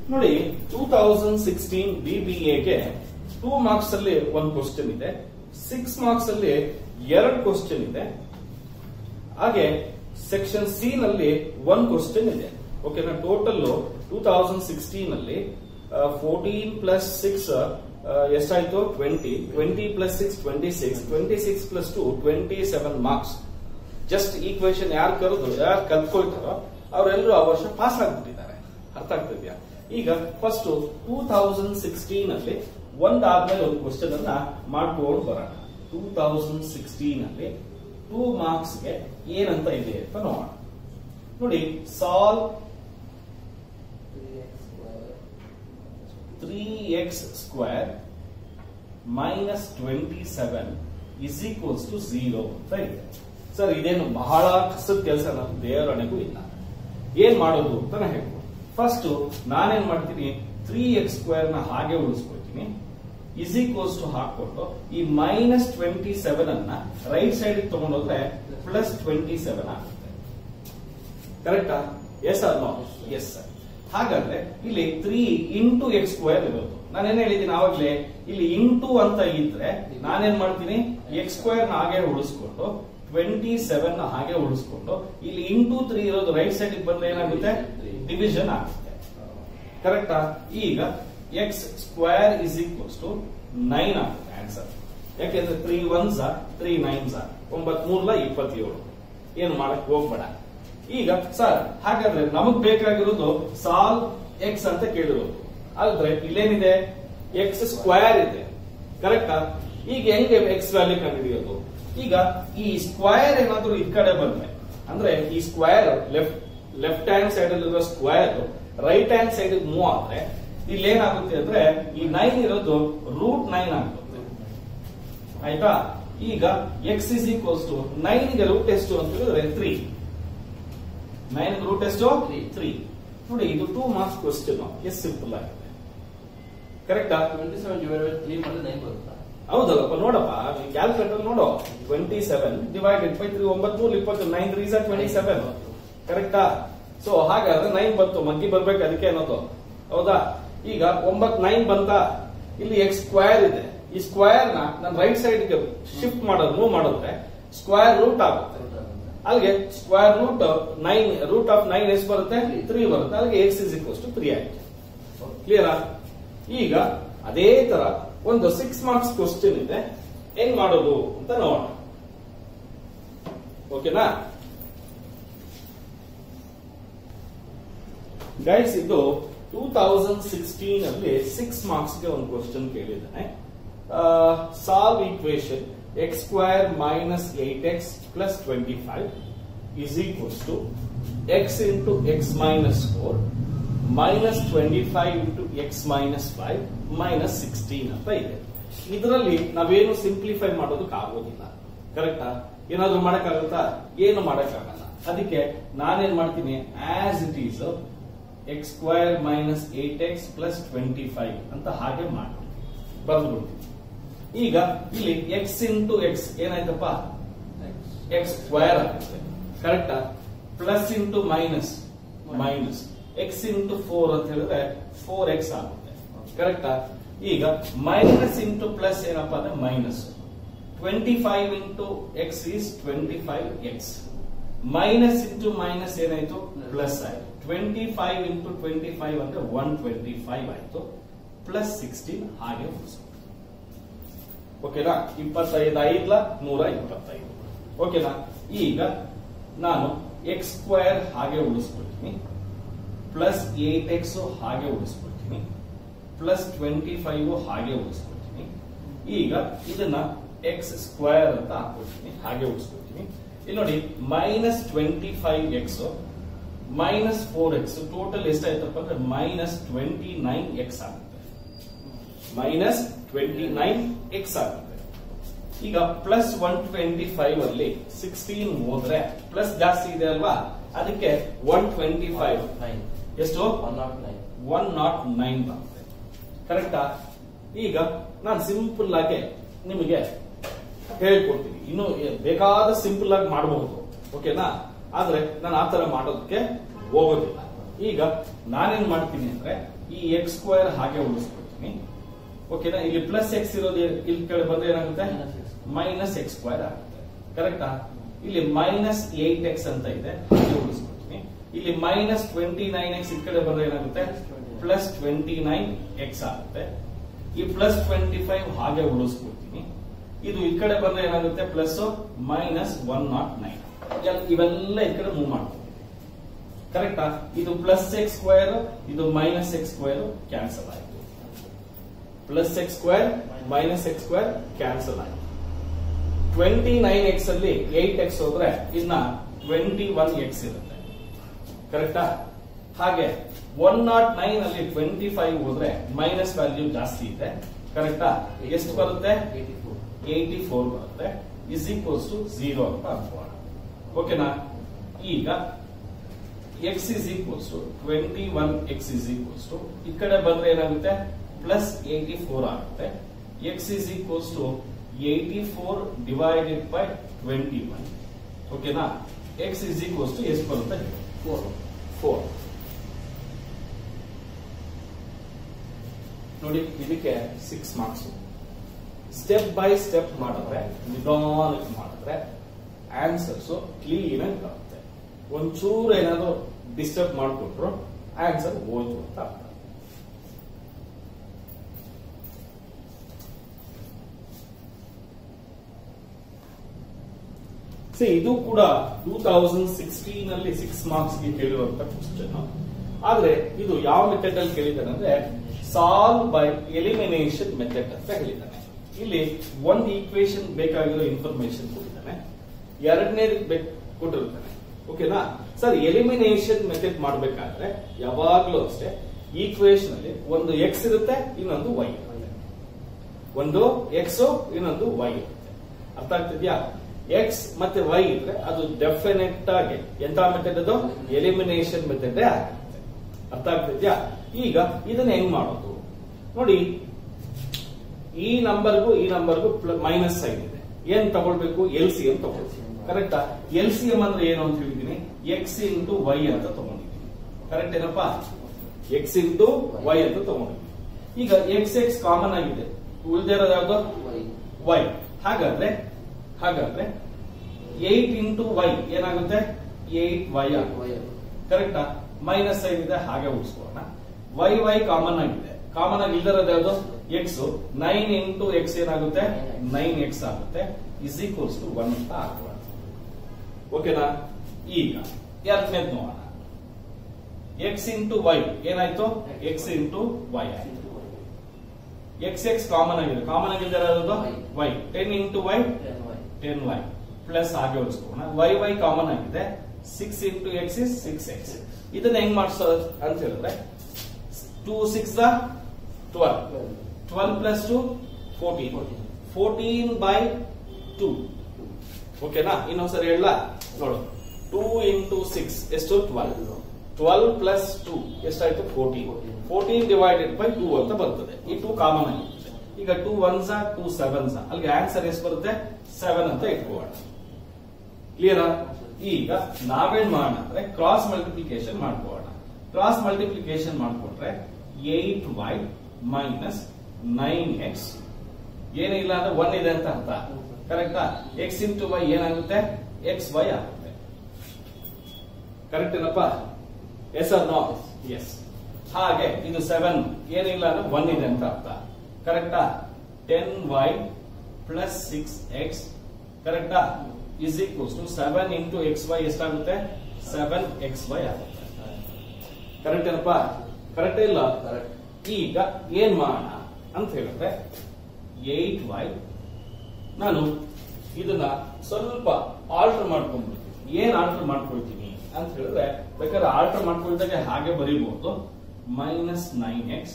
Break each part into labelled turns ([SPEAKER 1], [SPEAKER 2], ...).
[SPEAKER 1] ನೋಡಿ two thousand sixteen ಬಿಬಿಎಗೆ two marks ಅಲ್ಲಿ ಒಂದು ಕ್ವಶನ್ ಇದೆ ಸಿಕ್ಸ್ ಮಾರ್ಕ್ಸ್ ಅಲ್ಲಿ ಎರಡು ಕ್ವಶನ್ ಇದೆ ಹಾಗೆ ಸೆಕ್ಷನ್ ಸಿ ನಲ್ಲಿ ಒನ್ ಕ್ವಶನ್ ಇದೆ ಓಕೆನಾ ಟೋಟಲ್ ಟೂ ತೌಸಂಡ್ ಸಿಕ್ಸ್ಟೀನ್ ಅಲ್ಲಿ ಫೋರ್ಟೀನ್ ಪ್ಲಸ್ ಸಿಕ್ಸ್ ಎಷ್ಟಾಯ್ತು twenty twenty plus six twenty six twenty six plus two twenty seven marks just ಈ ಕ್ವೆಶನ್ ಯಾರು ಕರೆದು ಯಾರು ಕಲ್ತ್ಕೊಳ್ತಾರೋ ಅವರೆಲ್ಲರೂ ಆ ವರ್ಷ ಪಾಸ್ ಆಗ್ಬಿಟ್ಟಿದ್ದಾರೆ ಅರ್ಥ ಆಗ್ತಿದ್ಯಾ ಈಗ ಫಸ್ಟ್ ಟೂ ತೌಸಂಡ್ ಸಿಕ್ಸ್ಟೀನ್ ಅಲ್ಲಿ ಒಂದಾದ್ಮೇಲೆ ಒಂದು ಕ್ವಶನ್ ಅನ್ನ ಮಾಡ್ಕೊಂಡು ಬರೋಣ ಟೂ ತೌಸಂಡ್ ಸಿಕ್ಸ್ಟೀನ್ ಅಲ್ಲಿ ಟೂ ಮಾರ್ಕ್ಸ್ ಗೆ ಏನಂತ ಇದೆ ಅಂತ ನೋಡೋಣ ನೋಡಿ solve three x square minus twenty seven is equals to zero ಅಂತ ಇದೆ ಸರ್ ಇದೇನು ಬಹಳ ಕಸದ ಕೆಲಸ ನಾನು ದೇವರಣೆಗೂ ಇಲ್ಲ ಏನ್ ಮಾಡೋದು ಅಂತ ನಾ ಹೇಳ್ಬೋದು ಫಸ್ಟ್ ನಾನೇನ್ ಮಾಡ್ತೀನಿ ತ್ರೀ ಎಕ್ಸ್ ಸ್ಕ್ವೇರ್ ನ ಹಾಗೆ ಉಳಿಸ್ಕೊಳ್ತೀನಿ ಇಸ್ ಈಕ್ವಲ್ಸ್ ಟು ಹಾಕೊಂಡು ಈ ಮೈನಸ್ ಟ್ವೆಂಟಿ ಸೆವೆನ್ ಅನ್ನ ರೈಟ್ ಸೈಡ್ ತಗೊಂಡೋದ್ರೆ ಪ್ಲಸ್ ಟ್ವೆಂಟಿ ಸೆವೆನ್ ಆಗುತ್ತೆ ಕರೆಕ್ಟಾ yes or no yes sir ಹಾಗಾದ್ರೆ ಇಲ್ಲಿ ತ್ರೀ ಇಂಟು ಎಕ್ಸ್ ಸ್ಕ್ವೇರ್ ಇರೋದು ನಾನೇನ್ ಹೇಳಿದ್ದೀನಿ ಆವಾಗ್ಲೇ ಇಲ್ಲಿ ಇಂಟು ಅಂತ ಇದ್ರೆ ನಾನೇನ್ ಮಾಡ್ತೀನಿ ಎಕ್ಸ್ ಸ್ಕ್ವೇರ್ ನ ಹಾಗೆ ಉಳಿಸ್ಕೊಂಡು ಟ್ವೆಂಟಿ ಸೆವೆನ್ ನ ಹಾಗೆ ಉಳಿಸ್ಕೊಂಡು ಇಲ್ಲಿ ಇಂಟು ತ್ರೀ ಇರೋದು ರೈಟ್ ಸೈಡ್ ಬಂದ್ರೆ ಏನಾಗುತ್ತೆ ಡಿವಿಷನ್ ಆಗುತ್ತೆ ಕರೆಕ್ಟಾ ಈಗ x square is equals to nine ಆಗುತ್ತೆ ಆನ್ಸರ್ ಯಾಕೆಂದ್ರೆ ತ್ರೀ ಒನ್ಸ್ ತ್ರೀ ನೈನ್ಸ್ ಒಂಬತ್ ಮೂರ್ಲ ಇಪ್ಪತ್ತೇಳು ಏನು ಮಾಡಕ್ ಹೋಗ್ಬೇಡ ಈಗ ಸರ್ ಹಾಗಾದ್ರೆ ನಮಗ್ ಬೇಕಾಗಿರೋದು ಸಾಲ್ ಎಕ್ಸ್ ಅಂತ ಕೇಳಿರೋದು ಆದ್ರೆ ಇಲ್ಲೇನಿದೆ ಎಕ್ಸ್ ಸ್ಕ್ವೇರ್ ಇದೆ ಕರೆಕ್ಟಾ ಈಗ ಹೆಂಗೆ ಎಕ್ಸ್ ವ್ಯಾಲ್ಯೂ ಕಂಡುಹಿಡಿಯೋದು ಈಗ ಈ ಸ್ಕ್ವೇರ್ ಏನಾದ್ರೂ ಈ ಕಡೆ ಬಂದ್ರೆ ಅಂದ್ರೆ ಈ square left left hand side ಅಲ್ಲಿರೋ square right hand side move ಆದ್ರೆ ಇಲ್ಲಿ ಏನಾಗುತ್ತೆ ಅಂದ್ರೆ ಈ ನೈನ್ ಇರೋದು ರೂಟ್ ನೈನ್ ಆಗುತ್ತೆ ಆಯ್ತಾ ಈಗ x is equals to nine ಗೆ ರೂಟ್ ಎಷ್ಟು ಅಂತ ಹೇಳಿದ್ರೆ ತ್ರೀ ನೈನ್ ರೂಟ್ ಎಷ್ಟು ತ್ರೀ ನೋಡಿ ಇದು ಟೂ ಮಾರ್ಕ್ಸ್ ಕ್ವಶನ್ ಎಷ್ಟು ಸಿಂಪಲ್ ಆಗಿದೆ ಕರೆಕ್ಟಾ
[SPEAKER 2] ಟ್ವೆಂಟಿ ಸೆವೆನ್ ಡಿವೈಡೆಡ್ ತ್ರೀ ಮಾಡಿದ್ರೆ ನೈನ್ ಬರುತ್ತಾ
[SPEAKER 1] ಹೌದಲ್ಲಪ್ಪ ನೋಡಪ್ಪ ಕ್ಯಾಲ್ಕುಲೇಟರ್ ನೋಡು twenty seven divided by three ಒಂಬತ್ ಮೂರು ಇಪ್ಪತ್ತು ನೈನ್ ತ್ರೀ ಟ್ವೆಂಟಿ ಸೆವೆನ್ ಕರೆಕ್ಟಾ ಸೊ ಹಾಗಾದ್ರೆ ನೈನ್ ಬಂತು ಮಗ್ಗಿ ಬರ್ಬೇಕು ಅದಕ್ಕೆ ಅನ್ನೋದು ಹೌದಾ ಈಗ ಒಂಬತ್ ನೈನ್ ಬಂತ ಇಲ್ಲಿ ಎಕ್ಸ್ ಸ್ಕ್ವೇರ್ ಇದೆ ಈ ಸ್ಕ್ವೇರ್ ನ ನಾನು ರೈಟ್ ಸೈಡ್ ಗೆ ಶಿಫ್ಟ್ ಮಾಡೋದು ಮೂವ್ ಮಾಡಿದ್ರೆ ಸ್ಕ್ವೇರ್ ರೂಟ್ ಆಗುತ್ತೆ ಅಲ್ಲಿಗೆ square root nine root of nine ಎಷ್ಟು ಬರುತ್ತೆ ತ್ರೀ ಬರುತ್ತೆ ಅಲ್ಲಿಗೆ x is equals to three ಆಯ್ತು ಕ್ಲಿಯರಾ ಈಗ ಅದೇ ತರ ಒಂದು ಸಿಕ್ಸ್ ಮಾರ್ಕ್ಸ್ ಕ್ವಶನ್ ಇದೆ ಹೆಂಗ್ ಮಾಡೋದು ಅಂತ ನೋಡೋಣ ಓಕೆನಾ ಗೈಸ್ ಇದು ಟೂ ತೌಸಂಡ್ ಸಿಕ್ಸ್ಟೀನ್ ಅಲ್ಲಿ ಸಿಕ್ಸ್ ಮಾರ್ಕ್ಸ್ ಗೆ ಒಂದು ಕ್ವಶನ್ ಕೇಳಿದ್ದಾನೆ solve equation x square minus eight x plus twenty five is equals to x into x minus four minus twenty five into x minus five minus sixteen ಅಂತ ಇದೆ ಇದರಲ್ಲಿ ನಾವೇನು simplify ಮಾಡೋದಕ್ಕೆ ಆಗೋದಿಲ್ಲ ಕರೆಕ್ಟಾ ಏನಾದ್ರೂ ಮಾಡಕ್ಕಾಗುತ್ತಾ ಏನು ಮಾಡಕ್ಕಾಗಲ್ಲ ಅದಕ್ಕೆ ನಾನೇನ್ ಮಾಡ್ತೀನಿ as it is x square minus eight x plus twenty five ಅಂತ ಹಾಗೆ ಮಾಡ್ಬಿಡ್ತೀನಿ ಬರೆದ್ಬಿಡ್ತೀನಿ ಈಗ ಇಲ್ಲಿ ಎಕ್ಸ್ ಇಂಟು ಎಕ್ಸ್ ಏನಾಯ್ತಪ್ಪ ಎಕ್ಸ್ ಸ್ಕ್ವೇರ್ ಆಗುತ್ತೆ ಕರೆಕ್ಟಾ plus into minus minus x into four ಅಂತ ಹೇಳಿದ್ರೆ ಫೋರ್ ಎಕ್ಸ್ ಆಗುತ್ತೆ ಕರೆಕ್ಟಾ ಈಗ ಮೈನಸ್ ಇಂಟು ಪ್ಲಸ್ ಏನಪ್ಪಾ ಅಂದ್ರೆ minus twenty five into x is twenty five x minus into minus ಏನಾಯ್ತು ಪ್ಲಸ್ ಆಯ್ತು twenty five into twenty five ಅಂದ್ರೆ ಒನ್ ಟ್ವೆಂಟಿ ಫೈವ್ ಆಯ್ತು ಪ್ಲಸ್ ಸಿಕ್ಸ್ಟೀನ್ ಹಾಗೆ ಉಳಿಸ್ಬೇಕು ಓಕೆನಾ ಇಪ್ಪತ್ತೈದು ಐದ್ಲ ನೂರ ಇಪ್ಪತ್ತೈದು ಓಕೆನಾ ಈಗ ನಾನು ಎಕ್ಸ್ ಸ್ಕ್ವೇರ್ ಹಾಗೆ ಉಳಿಸ್ಕೊಳ್ತೀನಿ ಪ್ಲಸ್ ಏಟ್ ಎಕ್ಸ್ ಹಾಗೆ ಉಳಿಸ್ಕೊಳ್ತೀನಿ ಪ್ಲಸ್ ಟ್ವೆಂಟಿ ಫೈವ್ ಹಾಗೆ ಉಳಿಸ್ಕೊಳ್ತೀನಿ ಈಗ ಇದನ್ನ ಎಕ್ಸ್ ಸ್ಕ್ವೇರ್ ಅಂತ ಹಾಕೊಳ್ತೀನಿ ಹಾಗೆ ಉಳಿಸ್ಕೊಳ್ತೀನಿ ಇಲ್ಲಿ ನೋಡಿ minus twenty five x minus four x total ಎಷ್ಟಾಯ್ತಪ್ಪ ಅಂದ್ರೆ ಮೈನಸ್ ಟ್ವೆಂಟಿ ನೈನ್ ಎಕ್ಸ್ ಆಗುತ್ತೆ ಮೈನಸ್ ಟ್ವೆಂಟಿ ನೈನ್ ಎಕ್ಸ್ ಆಗುತ್ತೆ ಈಗ ಪ್ಲಸ್ ಒನ್ ಟ್ವೆಂಟಿ ಫೈವ್ ಅಲ್ಲಿ ಸಿಕ್ಸ್ಟೀನ್ ಹೋದ್ರೆ ಪ್ಲಸ್ ಜಾಸ್ತಿ ಇದೆ ಅಲ್ವಾ ಅದಕ್ಕೆ ಒನ್ ಟ್ವೆಂಟಿ ಫೈವ್
[SPEAKER 2] ನೈನ್
[SPEAKER 1] ಎಷ್ಟು
[SPEAKER 2] one nought nine
[SPEAKER 1] one nought nine ಬರುತ್ತೆ ಕರೆಕ್ಟಾ ಈಗ ನಾನು ಸಿಂಪಲ್ ಆಗಿ ನಿಮಗೆ ಹೇಳ್ಕೊಡ್ತೀನಿ ಇನ್ನು ಬೇಕಾದ ಸಿಂಪಲ್ ಆಗಿ ಮಾಡಬಹುದು ಓಕೆನಾ ಆದ್ರೆ ನಾನು ಆ ತರ ಮಾಡೋದಕ್ಕೆ ಹೋಗೋದಿಲ್ಲ ಈಗ ನಾನೇನ್ ಮಾಡ್ತೀನಿ ಅಂದ್ರೆ ಈ ಎಕ್ಸ್ ಸ್ಕ್ವೇರ್ ಹಾಗೆ ಉಳಿಸ್ಕೊಳ್ತೀನಿ ಓಕೆನಾ ಇಲ್ಲಿ ಪ್ಲಸ್ ಎಕ್ಸ್ ಇರೋದು ಏನ್- ಇಲ್ಲಿ ಕಡೆ ಬಂದ್ರೆ ಏನಾಗುತ್ತೆ
[SPEAKER 2] Minus x.
[SPEAKER 1] Minus x square ಆಗುತ್ತೆ ಕರೆಕ್ಟಾ ಇಲ್ಲಿ ಮೈನಸ್ ಏಟ್ ಎಕ್ಸ್ ಅಂತ ಇದೆ ಹಾಗೆ ಉಳಿಸ್ಕೊಳ್ತೀನಿ ಇಲ್ಲಿ ಮೈನಸ್ ಟ್ವೆಂಟಿ ನೈನ್ ಎಕ್ಸ್ ಈ ಕಡೆ ಬಂದ್ರೆ ಏನಾಗುತ್ತೆ ಪ್ಲಸ್ ಟ್ವೆಂಟಿ ನೈನ್ ಎಕ್ಸ್ ಆಗುತ್ತೆ ಈ ಪ್ಲಸ್ ಟ್ವೆಂಟಿ ಫೈವ್ ಹಾಗೆ ಉಳಿಸ್ಕೊಳ್ತೀನಿ ಇದು ಈ ಕಡೆ ಬಂದ್ರೆ ಏನಾಗುತ್ತೆ plus minus one nought nine ಇವೆಲ್ಲ ಈ ಕಡೆ ಮೂವ್ ಮಾಡ್ತೀನಿ ಕರೆಕ್ಟಾ ಇದು ಪ್ಲಸ್ ಎಕ್ಸ್ ಸ್ಕ್ವೇರ್ ಇದು ಮೈನಸ್ ಎಕ್ಸ್ ಸ್ಕ್ವೇರ್ ಕ್ಯಾನ್ಸಲ್ ಆಯ್ತು plus x square minus x square cancel ಆಯ್ತು ಟ್ವೆಂಟಿ ನೈನ್ ಎಕ್ಸ್ ಅಲ್ಲಿ ಏಟ್ ಎಕ್ಸ್ ಹೋದ್ರೆ ಇನ್ನ ಟ್ವೆಂಟಿ ಒನ್ ಎಕ್ಸ್ ಇರುತ್ತೆ ಕರೆಕ್ಟಾ ಹಾಗೆ ಒನ್ ನಾಟ್ ನೈನ್ ಅಲ್ಲಿ ಟ್ವೆಂಟಿ ಫೈವ್ ಹೋದ್ರೆ ಮೈನಸ್ ವ್ಯಾಲ್ಯೂ ಜಾಸ್ತಿ ಇದೆ ಕರೆಕ್ಟಾ ಎಷ್ಟು ಬರುತ್ತೆ
[SPEAKER 2] ಏಯ್ಟಿ ಫೋರ್
[SPEAKER 1] ಏಯ್ಟಿ ಫೋರ್ ಬರುತ್ತೆ ಇಸ್ ಈಕ್ವಲ್ಸ್ ಟು ಝೀರೋ ಅಂತ ಅನ್ಕೋಣ ಓಕೆನಾ ಈಗ x is equals to twenty one x is equals to ಈ ಕಡೆ ಬಂದ್ರೆ ಏನಾಗುತ್ತೆ ಪ್ಲಸ್ ಏಯ್ಟಿ ಫೋರ್ ಆಗುತ್ತೆ x is equals to eighty four divided by twenty one ಓಕೆನಾ ಎಕ್ಸ್ ಇಸ್ ಈಕ್ವಲ್ಸ್ ಟು ಎಷ್ಟು ಬರುತ್ತೆ
[SPEAKER 2] ಫೋರ್
[SPEAKER 1] ಫೋರ್ ನೋಡಿ ಇದಕ್ಕೆ six marks step by step ಮಾಡಿದ್ರೆ ನಿಧಾನಕ್ಕೆ ಮಾಡಿದ್ರೆ ಆನ್ಸರ್ಸ್ ಕ್ಲೀನ್ ಆಗಿ ಬರುತ್ತೆ ಒಂಚೂರು ಏನಾದ್ರು ಡಿಸ್ಟರ್ಬ್ ಮಾಡಿಕೊಟ್ರು ಆನ್ಸರ್ ಹೋಯ್ತು ಅಂತ ಅರ್ಥ ಸಿ ಇದು ಕೂಡ ಟೂ ತೌಸಂಡ್ ಸಿಕ್ಸ್ಟೀನ್ ಅಲ್ಲಿ ಸಿಕ್ಸ್ ಮಾರ್ಕ್ಸ್ ಗೆ ಕೇಳಿರುವಂತ ಕ್ವಶನ್ ಆದ್ರೆ ಇದು ಯಾವ ಮೆಥಡ್ ಅಲ್ಲಿ ಕೇಳಿದ್ದಾನೆ ಅಂದ್ರೆ ಸಾಲ್ವ್ ಬೈ ಎಲಿಮಿನೇಷನ್ ಮೆಥಡ್ ಅಂತ ಹೇಳಿದ್ದಾನೆ ಇಲ್ಲಿ ಒಂದು ಈಕ್ವೇಶನ್ ಬೇಕಾಗಿರೋ ಇನ್ಫಾರ್ಮೇಶನ್ ಕೊಟ್ಟಿದ್ದಾನೆ ಎರಡನೇ ಕೊಟ್ಟಿರ್ತಾನೆ ಓಕೆನಾ ಸರ್ ಎಲಿಮಿನೇಷನ್ ಮೆಥಡ್ ಮಾಡಬೇಕಾದ್ರೆ ಯಾವಾಗ್ಲೂ ಅಷ್ಟೇ ಈಕ್ವೇಶನ್ ಅಲ್ಲಿ ಒಂದು ಎಕ್ಸ್ ಇರುತ್ತೆ ಇನ್ನೊಂದು ವೈ ಇರುತ್ತೆ ಒಂದು ಎಕ್ಸ್ ಇನ್ನೊಂದು ವೈ ಇರುತ್ತೆ ಅರ್ಥ ಆಗ್ತಿದ್ಯಾ ಎಕ್ಸ್ ಮತ್ತೆ ವೈ ಇದ್ರೆ ಅದು ಡೆಫಿನೆಟ್ ಆಗಿ ಎಂತ ಮೆಥಡ್ ಅದು ಎಲಿಮಿನೇಷನ್ ಮೆಥಡ್ ಆಗಿರುತ್ತೆ ಅರ್ಥ ಆಗ್ತಿದ್ಯಾ ಈಗ ಇದನ್ನ ಹೆಂಗ್ ಮಾಡೋದು ನೋಡಿ ಈ ನಂಬರ್ಗೂ ಈ ನಂಬರ್ಗೂ ಮೈನಸ್ ಸೈನ್ ಇದೆ ಏನ್ ತಗೊಳ್ಬೇಕು ಎಲ್ ಸಿ ಎಂ ತಗೊಳ್ಬೇಕು ಕರೆಕ್ಟಾ ಎಲ್ ಸಿ ಎಂ ಅಂದ್ರೆ ಏನು ಅಂತ ಹೇಳಿದೀನಿ ಎಕ್ಸ್ ಇಂಟು ವೈ ಅಂತ ತಗೊಂಡಿದ್ದೀನಿ ಕರೆಕ್ಟ್ ಏನಪ್ಪಾ ಎಕ್ಸ್ ಇಂಟು ವೈ ಅಂತ ತಗೊಂಡಿದ್ದೀನಿ ಈಗ ಎಕ್ಸ್ ಎಕ್ಸ್ ಕಾಮನ್ ಆಗಿದೆ ಉಳಿದಿರೋದು ಯಾವ್ದು
[SPEAKER 2] ವೈ
[SPEAKER 1] ವೈ ಹಾಗಾದ್ರೆ ಹಾಗಾದ್ರೆ ಏಟ್ ಇಂಟು ವೈ ಏನಾಗುತ್ತೆ ಏಟ್ ವೈ ಆಗುತ್ತೆ
[SPEAKER 2] ವೈ
[SPEAKER 1] ಕರೆಕ್ಟಾ ಮೈನಸ್ ಸೈನ್ ಇದೆ ಹಾಗೆ ಉಳಿಸ್ಕೊಳ್ಳೋಣ ವೈ ವೈ ಕಾಮನ್ ಆಗಿದೆ ಕಾಮನ್ ಆಗಿ ಇಲ್ದಿರೋದು ಯಾವುದು ಎಕ್ಸ್ ನೈನ್ ಇಂಟು ಎಕ್ಸ್ ಏನಾಗುತ್ತೆ ನೈನ್ ಎಕ್ಸ್ ಆಗುತ್ತೆ ಇಸ್ ಈಕ್ವಲ್ಸ್ ಟು ಒನ್ ಅಂತ ಹಾಕೋಣ ಓಕೆನಾ ಈಗ ಎರಡನೇದು ನೋಡೋಣ ಎಕ್ಸ್ ಇಂಟು ವೈ ಏನಾಯ್ತು ಎಕ್ಸ್ ಇಂಟು ವೈ ಆಯ್ತು ಎಕ್ಸ್ ಎಕ್ಸ್ ಕಾಮನ್ ಆಗಿದೆ ಕಾಮನ್ ಆಗಿದ್ದು y ten into y
[SPEAKER 2] ten y
[SPEAKER 1] ten y plus ಹಾಗೆ ಉಳಿಸ್ಕೋಣ ವೈ ವೈ ಕಾಮನ್ ಆಗಿದೆ six into x is six x ಇದನ್ನ ಹೆಂಗ್ ಮಾಡಿಸೋದು ಅಂತ ಹೇಳಿದ್ರೆ two six the twelve twelve plus two fourteen
[SPEAKER 2] Fourteen.
[SPEAKER 1] Fourteen by two ಓಕೆನಾ ಇನ್ನೊಂದ್ಸರಿ ಹೇಳ ನೋಡು ಟೂ ಇಂಟು ಸಿಕ್ಸ್ ಎಷ್ಟು ಟ್ವೆಲ್ ಟ್ವೆಲ್ ಪ್ಲಸ್ ಟೂ ಎಷ್ಟಾಯ್ತು fourteen
[SPEAKER 2] Fourteen.
[SPEAKER 1] Fourteen divided by two ಅಂತ ಬರ್ತದೆ ಈ ಟೂ ಕಾಮನ್ ಆಗಿರುತ್ತೆ ಈಗ ಟೂ ಒನ್ಸ ಟೂ ಸೆವೆನ್ಸ ಅಲ್ಲಿಗೆ ಆನ್ಸರ್ ಎಷ್ಟು ಬರುತ್ತೆ ಸೆವೆನ್ ಅಂತ ಇಟ್ಕೋಣ ಕ್ಲಿಯರಾ ಈಗ ನಾವೇನ್ ಮಾಡೋಣ ಅಂದ್ರೆ ಕ್ರಾಸ್ ಮಲ್ಟಿಪ್ಲಿಕೇಶನ್ ಮಾಡ್ಕೋಣ ಕ್ರಾಸ್ ಮಲ್ಟಿಪ್ಲಿಕೇಶನ್ ಮಾಡ್ಕೊಂಡ್ರೆ eight y minus nine x ಏನಿಲ್ಲ ಅಂದ್ರೆ ಒನ್ ಇದೆ ಅಂತ ಅರ್ಥ ಕರೆಕ್ಟಾ ಎಕ್ಸ್ ಇಂಟು ವೈ ಏನಾಗುತ್ತೆ ಎಕ್ಸ್ ವೈ ಆಗುತ್ತೆ ಕರೆಕ್ಟ್ ಏನಪ್ಪ ಎಸ್ ಆರ್ ನೋ ಎಸ್ ಹಾಗೆ ಇದು ಸೆವೆನ್ ಏನಿಲ್ಲ ಅಂದ್ರೆ ಒನ್ ಇದೆ ಅಂತ ಅರ್ಥ ಕರೆಕ್ಟಾ ten y plus six x ಕರೆಕ್ಟಾ is equals to seven into x y ಎಷ್ಟಾಗುತ್ತೆ ಸೆವೆನ್ ಎಕ್ಸ್ ವೈ ಆಗುತ್ತೆ ಕರೆಕ್ಟ್ ಏನಪ್ಪ ಕರೆಕ್ಟ್ ಇಲ್ಲ
[SPEAKER 2] ಕರೆಕ್ಟ್
[SPEAKER 1] ಈಗ ಏನ್ ಮಾಡೋಣ ಅಂತ ಹೇಳಿದ್ರೆ ಏಟ್ ವೈ ನಾನು ಇದನ್ನ ಸ್ವಲ್ಪ ಆಲ್ಟರ್ ಮಾಡ್ಕೊಂಡ್ಬಿಡ್ತೀನಿ ಏನ್ ಆಲ್ಟರ್ ಮಾಡ್ಕೊಳ್ತೀನಿ ಅಂತ ಹೇಳಿದ್ರೆ ಬೇಕಾದ್ರೆ ಆಲ್ಟರ್ ಮಾಡ್ಕೊಳ್ದಾಗೆ ಹಾಗೆ ಬರೀಬಹುದು ಮೈನಸ್ ನೈನ್ ಎಕ್ಸ್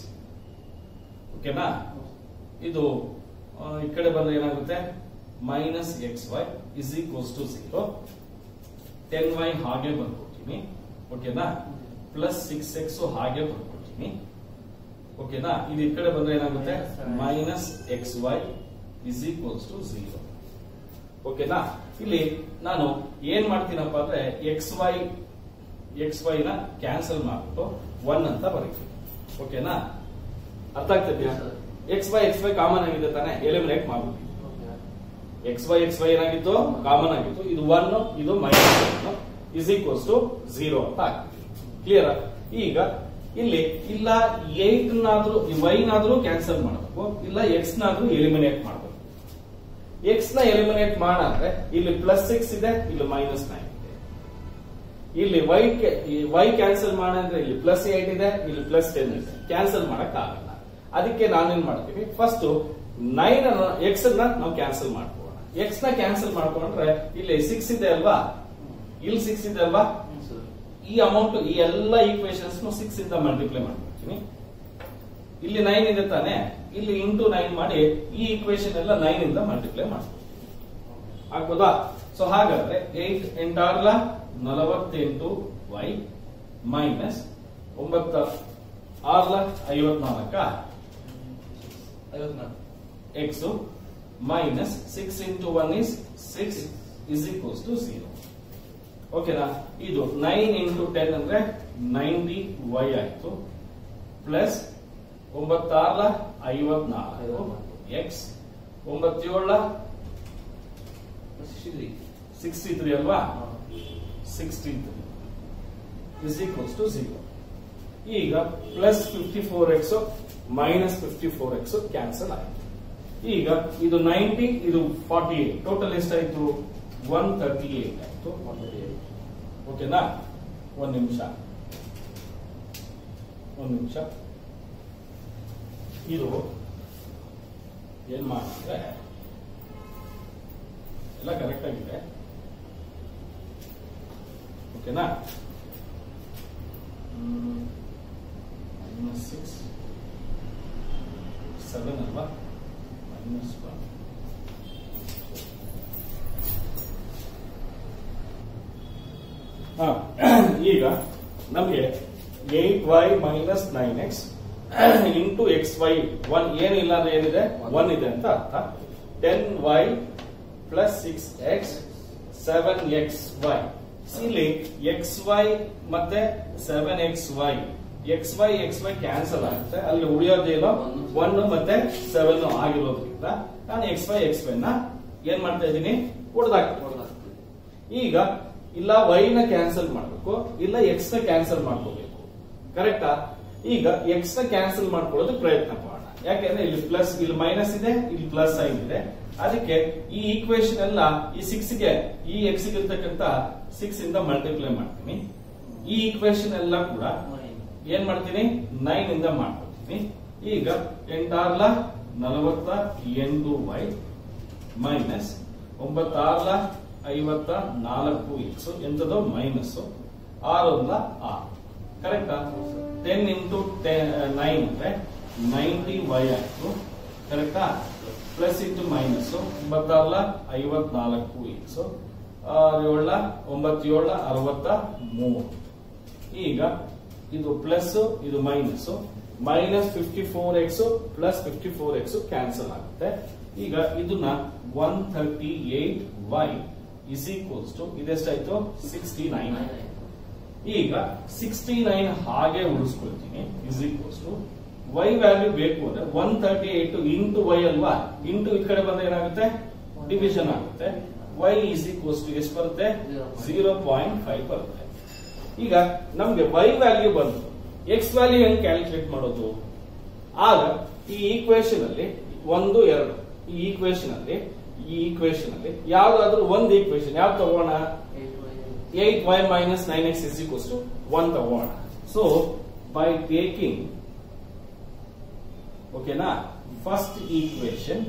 [SPEAKER 1] ಓಕೆನಾ ಇದು ಆ, ಈ ಕಡೆ ಬಂದ್ರೆ ಏನಾಗುತ್ತೆ minus x y is equals to zero ten y ಹಾಗೆ ಬರ್ಕೊಡ್ತೀನಿ ಓಕೆನಾ ಪ್ಲಸ್ ಸಿಕ್ಸ್ ಎಕ್ಸ್ ಹಾಗೆ ಬರ್ಕೊಡ್ತೀನಿ ಓಕೆನಾ ಇದು ಈ ಕಡೆ ಬಂದ್ರೆ ಏನಾಗುತ್ತೆ minus x y is equals to zero ಓಕೆನಾ ಇಲ್ಲಿ ನಾನು ಏನ್ ಮಾಡ್ತೀನಪ್ಪ ಅಂದ್ರೆ ಎಕ್ಸ್ ವೈ ಎಕ್ಸ್ ವೈ ನ ಕ್ಯಾನ್ಸಲ್ ಮಾಡ್ಬಿಟ್ಟು ಒನ್ ಅಂತ ಬರೀತೀವಿ ಓಕೆನಾ ಅರ್ಥ ಆಗ್ತಿದ್ಯಾ
[SPEAKER 2] Yes, sir.
[SPEAKER 1] X y x y common ಆಗಿದೆ ತಾನೆ ಎಲಿಮಿನೇಟ್ ಮಾಡ್ಬಿಟ್ಟು
[SPEAKER 2] Okay.
[SPEAKER 1] X y x y ಏನಾಗಿತ್ತು ಕಾಮನ್ ಆಗಿತ್ತು ಇದು ಒನ್ ಇದು minus one is equals to zero ಅಂತ ಆಗ್ತಿದೆ ಕ್ಲಿಯರ್ ಈಗ ಇಲ್ಲಿ ಇಲ್ಲ ಏಟ್ ನಾದ್ರೂ ವೈ ನಾದ್ರೂ ಕ್ಯಾನ್ಸಲ್ ಮಾಡಬೇಕು ಇಲ್ಲ ಎಕ್ಸ್ ನಾದ್ರೂ ಎಲಿಮಿನೇಟ್ ಮಾಡಬೇಕು ಎಕ್ಸ್ ನ ಎಲಿಮಿನೇಟ್ ಮಾಡಂದ್ರೆ ಇಲ್ಲಿ ಪ್ಲಸ್ ಸಿಕ್ಸ್ ಇದೆ ಇಲ್ಲಿ ಮೈನಸ್ ನೈನ್ ಇದೆ ಇಲ್ಲಿ ವೈ ವೈ ಕ್ಯಾನ್ಸಲ್ ಮಾಡಂದ್ರೆ ಇಲ್ಲಿ ಪ್ಲಸ್ ಏಟ್ ಇದೆ ಇಲ್ಲಿ ಪ್ಲಸ್ ಟೆನ್ ಇದೆ ಕ್ಯಾನ್ಸಲ್ ಮಾಡಕ್ ಆಗಲ್ಲ ಅದಕ್ಕೆ ನಾನೇನ್ ಮಾಡ್ತೀವಿ ಫಸ್ಟ್ ನೈನ್ ಎಕ್ಸ್ ನ ನಾವು ಕ್ಯಾನ್ಸಲ್ ಮಾಡ್ಕೋಣ ಎಕ್ಸ್ ನ ಕ್ಯಾನ್ಸಲ್ ಮಾಡ್ಕೊಂಡ್ರೆ ಇಲ್ಲಿ ಸಿಕ್ಸ್ ಇದೆ ಅಲ್ವಾ ಇಲ್ಲಿ ಸಿಕ್ಸ್ ಇದೆ ಅಲ್ವಾ
[SPEAKER 2] ಹ್ಮ್, sir.
[SPEAKER 1] ಈ ಅಮೌಂಟ್ ಈ ಎಲ್ಲ ಈಕ್ವೇಶನ್ಸ್ ಸಿಕ್ಸ್ ಇಂದ ಮಲ್ಟಿಪ್ಲೈ ಮಾಡ್ಬಿಡ್ತೀನಿ ಇಲ್ಲಿ ನೈನ್ ಇದೆ ತಾನೆ ಇಲ್ಲಿ ಇಂಟು ನೈನ್ ಮಾಡಿ ಈ ಈಕ್ವೇಶನ್ ಎಲ್ಲ ನೈನ್ ಇಂದ ಮಲ್ಟಿಪ್ಲೈ ಮಾಡ್ತೀನಿ ಆಗ್ಬೋದಾ ಸೊ ಹಾಗಾದ್ರೆ ಏಟ್ ಎಂಟಾರ್ಲ ನಲವತ್ತೆಂಟು ವೈ ಮೈನಸ್ ಒಂಬತ್ತ ಆರ್ಲ ಐವತ್ನಾಲ್ಕ
[SPEAKER 2] ಐವತ್ನಾಲ್ಕು.
[SPEAKER 1] X minus six into one is six is equals to zero ಓಕೆನಾ ಇದು ನೈನ್ ಇಂಟು ಟೆನ್ ಅಂದ್ರೆ ನೈಂಟಿ ವೈ ಆಯ್ತು ಪ್ಲಸ್ ಒಂಬತ್ತಾರ್ಲ ಐವತ್ನಾಲ್ಕು ಎಕ್ಸ್ ಒಂಬತ್ತೇಳ
[SPEAKER 2] Sixty-three.
[SPEAKER 1] ಸಿಕ್ಸ್ಟಿ ತ್ರೀ ಅಲ್ವಾ
[SPEAKER 2] ಹಾ.
[SPEAKER 1] Sixty three is equals to zero ಈಗ plus fifty four x minus fifty four x cancel ಆಯ್ತು ಈಗ ಇದು ನೈಂಟಿ ಇದು ಫಾರ್ಟಿ ಏಟ್ ಟೋಟಲ್ ಎಷ್ಟಾಯ್ತು ಒನ್ ತರ್ಟಿ ಏಟ್ ಆಯ್ತು
[SPEAKER 2] One thirty-eight.
[SPEAKER 1] ಓಕೆನಾ ಒಂದ್ ನಿಮಿಷ ಒಂದ್ ನಿಮಿಷ ಇದು ಏನ್ ಮಾಡಿದ್ರೆ ಎಲ್ಲ ಕರೆಕ್ಟ್ ಆಗಿದೆ ಓಕೆನಾ ಮೈನಸ್ ಸಿಕ್ಸ್ ಸೆವೆನ್ ಅಲ್ವಾ ಮೈನಸ್ ಒನ್ ಹಾ, ಈಗ ನಮಗೆ eight y minus nine x into x y one ಏನಿಲ್ಲ ಅಂದ್ರೆ ಏನಿದೆ ಒನ್ ಇದೆ ಅಂತ ಅರ್ಥ ten y plus six x seven x y ಇಲ್ಲಿ ಎಕ್ಸ್ ವೈ ಮತ್ತೆ seven x y x y x y cancel ಆಗುತ್ತೆ ಅಲ್ಲಿ ಉಳಿಯೋದೇನೋ ಒನ್ ಮತ್ತೆ ಸೆವೆನ್ ಆಗಿರೋದ್ರಿಂದ ನಾನು ಎಕ್ಸ್ ವೈ ಎಕ್ಸ್ ವೈ ನ ಏನ್ ಮಾಡ್ತಾ ಇದ್ದೀನಿ ಹೊಡೆದಾಕ್ತೀನಿ
[SPEAKER 2] ಹೊರ್ದಾಕ್ತೀವಿ.
[SPEAKER 1] ಈಗ ಇಲ್ಲ ವೈ ನ ಕ್ಯಾನ್ಸಲ್ ಮಾಡಬೇಕು ಇಲ್ಲ ಎಕ್ಸ್ ನ ಕ್ಯಾನ್ಸಲ್ ಮಾಡ್ಕೋಬೇಕು ಕರೆಕ್ಟಾ ಈಗ ಎಕ್ಸ್ ನ ಕ್ಯಾನ್ಸಲ್ ಮಾಡ್ಕೊಳ್ಳೋದು ಪ್ರಯತ್ನ ಮಾಡೋಣ ಯಾಕೆಂದ್ರೆ ಇಲ್ಲಿ ಪ್ಲಸ್ ಇಲ್ಲಿ ಮೈನಸ್ ಇದೆ ಇಲ್ಲಿ ಪ್ಲಸ್ ಸೈನ್ ಇದೆ ಅದಕ್ಕೆ ಈ ಈಕ್ವೇಶನ್ ಎಲ್ಲ ಈ ಸಿಕ್ಸ್ ಗೆ ಈ ಎಕ್ಸ್ ಇರ್ತಕ್ಕಂತ ಸಿಕ್ಸ್ ಇಂದ ಮಲ್ಟಿಪ್ಲೈ ಮಾಡ್ತೀನಿ ಈ ಈಕ್ವೇಶನ್ ಎಲ್ಲ ಕೂಡ
[SPEAKER 2] Nine.
[SPEAKER 1] ಏನ್ ಮಾಡ್ತೀನಿ ನೈನ್ ಇಂದ ಮಾಡ್ಕೊತೀನಿ ಈಗ ಎಂಟಾರ್ಲ ನಲವತ್ತ ಎಂಟು ವೈ ಮೈನಸ್ ಒಂಬತ್ತಾರ್ಲ ಐವತ್ತ ನಾಲ್ಕು ಎಕ್ಸ್ ಎಂತದೋ ಮೈನಸ್ ಆರೊಂದ ಆರು ಕರೆಕ್ಟಾ ಟೆನ್ ಇಂಟು ನೈನ್ ಅಂದ್ರೆ ನೈಂಟಿ ವೈ ಆಯ್ತು ಕರೆಕ್ಟಾ ಪ್ಲಸ್ ಇಂಟು ಮೈನಸ್ ಒಂಬತ್ತಾರ್ಲ ಐವತ್ನಾಲ್ಕು ಎಕ್ಸ್ ಏಳ ಒಂಬತ್ತೇಳ ಅರವತ್ತ ಮೂರು ಈಗ ಇದು ಪ್ಲಸ್ ಇದು minus minus fifty four x plus fifty four x cancel ಆಗುತ್ತೆ ಈಗ ಇದನ್ನ one thirty eight y is equals to ಇದೆಷ್ಟಾಯ್ತು ಸಿಕ್ಸ್ಟಿ ನೈನ್
[SPEAKER 2] Nine ಆಯ್ತು.
[SPEAKER 1] ಈಗ ಸಿಕ್ಸ್ಟಿ ನೈನ್ ಹಾಗೆ ಉಳಿಸ್ಕೊಳ್ತೀನಿ is equals to y value ಬೇಕು ಅಂದ್ರೆ one thirty eight into y ಅಲ್ವಾ ಇಂಟು ಈ ಕಡೆ ಬಂದ್ರೆ ಏನಾಗುತ್ತೆ ಡಿವಿಷನ್ ಆಗುತ್ತೆ ವೈ ಇಸ್ ಈಕ್ವಲ್ಸ್ ಟು ಎಷ್ಟು ಬರುತ್ತೆ ಝೀರೋ ಪಾಯಿಂಟ್ ಫೈವ್ ಬರುತ್ತೆ ಈಗ ನಮ್ಗೆ ವೈ ವ್ಯಾಲ್ಯೂ ಬಂತು ಎಕ್ಸ್ ವ್ಯಾಲ್ಯೂ ಹೆಂಗ್ ಕ್ಯಾಲ್ಕುಲೇಟ್ ಮಾಡೋದು ಆಗ ಈ ಈಕ್ವೇಶನ್ ಅಲ್ಲಿ ಒಂದು ಎರಡು ಈ ಈಕ್ವೇಶನ್ ಅಲ್ಲಿ ಈ ಈಕ್ವೇಶನ್ ಅಲ್ಲಿ ಯಾವ್ದಾದ್ರು ಒಂದು ಈಕ್ವೇಶನ್ ಯಾವ್ದು ತಗೋಣ
[SPEAKER 2] Eight by eight.
[SPEAKER 1] Eight y minus nine x is equals to one ತಗೋಣ ಸೊ ಬೈ ಟೇಕಿಂಗ್ ಓಕೆನಾ ಫಸ್ಟ್ ಈಕ್ವೇಶನ್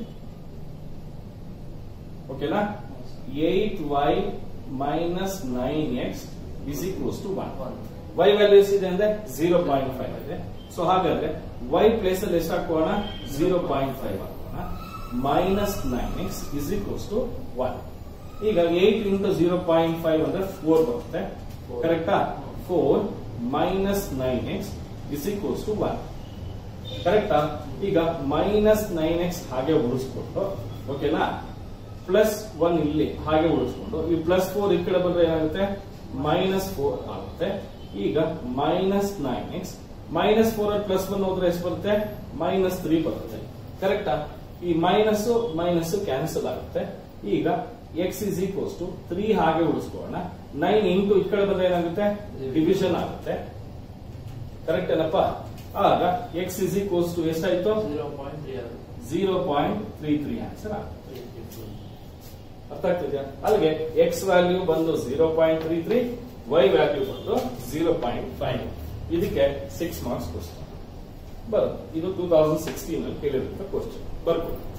[SPEAKER 1] ಓಕೆನಾ eight y minus nine x is equals to one
[SPEAKER 2] One.
[SPEAKER 1] Y values ಇದೆ ಅಂದ್ರೆ ಜೀರೋ ಪಾಯಿಂಟ್ ಫೈವ್ ಇದೆ so ಹಾಗಾದ್ರೆ y place ಅಲ್ಲಿ ಎಷ್ಟು ಹಾಕೋಣ ಜೀರೋ ಪಾಯಿಂಟ್ ಫೈವ್ ಹಾಕೋಣ minus nine x is equals to one ಈಗ eight into zero point five ಅಂದ್ರೆ ಫೋರ್ ಬರುತ್ತೆ
[SPEAKER 2] Four.
[SPEAKER 1] ಕರೆಕ್ಟಾ four minus nine x is equals to one ಕರೆಕ್ಟಾ ಈಗ ಮೈನಸ್ ನೈನ್ ಎಕ್ಸ್ ಹಾಗೆ ಉಳಿಸ್ಕೊಂಡು ಓಕೆನಾ ಪ್ಲಸ್ ಒನ್ ಇಲ್ಲಿ ಹಾಗೆ ಉಳಿಸ್ಕೊಂಡು ಈ ಪ್ಲಸ್ ಫೋರ್ ಈ ಕಡೆ ಬಂದ್ರೆ ಏನಾಗುತ್ತೆ ಮೈನಸ್ ಫೋರ್ ಆಗುತ್ತೆ ಈಗ minus nine x minus four ಅಲ್ಲಿ ಪ್ಲಸ್ ಒನ್ ಹೋದ್ರೆ ಎಷ್ಟು ಬರುತ್ತೆ ಮೈನಸ್ ತ್ರೀ ಬರುತ್ತೆ ಕರೆಕ್ಟಾ ಈ ಮೈನಸ್ ಮೈನಸ್ ಕ್ಯಾನ್ಸಲ್ ಆಗುತ್ತೆ ಈಗ x is equals to three ಹಾಗೆ ಉಳಿಸ್ಕೊಳ್ಳೋಣ ನೈನ್ ಇಂಟು ಈ ಕಡೆ ಬಂದ್ರೆ ಏನಾಗುತ್ತೆ ಡಿವಿಷನ್ ಆಗುತ್ತೆ ಕರೆಕ್ಟ್ ಏನಪ್ಪ ಆಗ ಎಕ್ಸ್ ಇಸ್ ಈಕ್ವಲ್ಸ್ ಟು ಎಷ್ಟಾಯ್ತು
[SPEAKER 2] ಜೀರೋ ಪಾಯಿಂಟ್ ತ್ರೀ ಆರು
[SPEAKER 1] zero point three three answer ಆಗುತ್ತೆ ಅರ್ಥ ಆಗ್ತಿದ್ಯಾ ಅಲ್ಲಿಗೆ ಎಕ್ಸ್ ವ್ಯಾಲ್ಯೂ ಬಂದು zero point three three y value ಬಂದು ಜೀರೋ ಪಾಯಿಂಟ್ ಫೈವ್ ಇದಕ್ಕೆ ಸಿಕ್ಸ್ ಮಾರ್ಕ್ಸ್ ಕ್ವಶನ್ ಬರುತ್ತೆ ಇದು ಟೂ ತೌಸಂಡ್ ಸಿಕ್ಸ್ಟೀನ್ ಅಲ್ಲಿ ಕೇಳಿರುವಂತ ಕ್ವಶನ್ ಬರ್ಬೋದು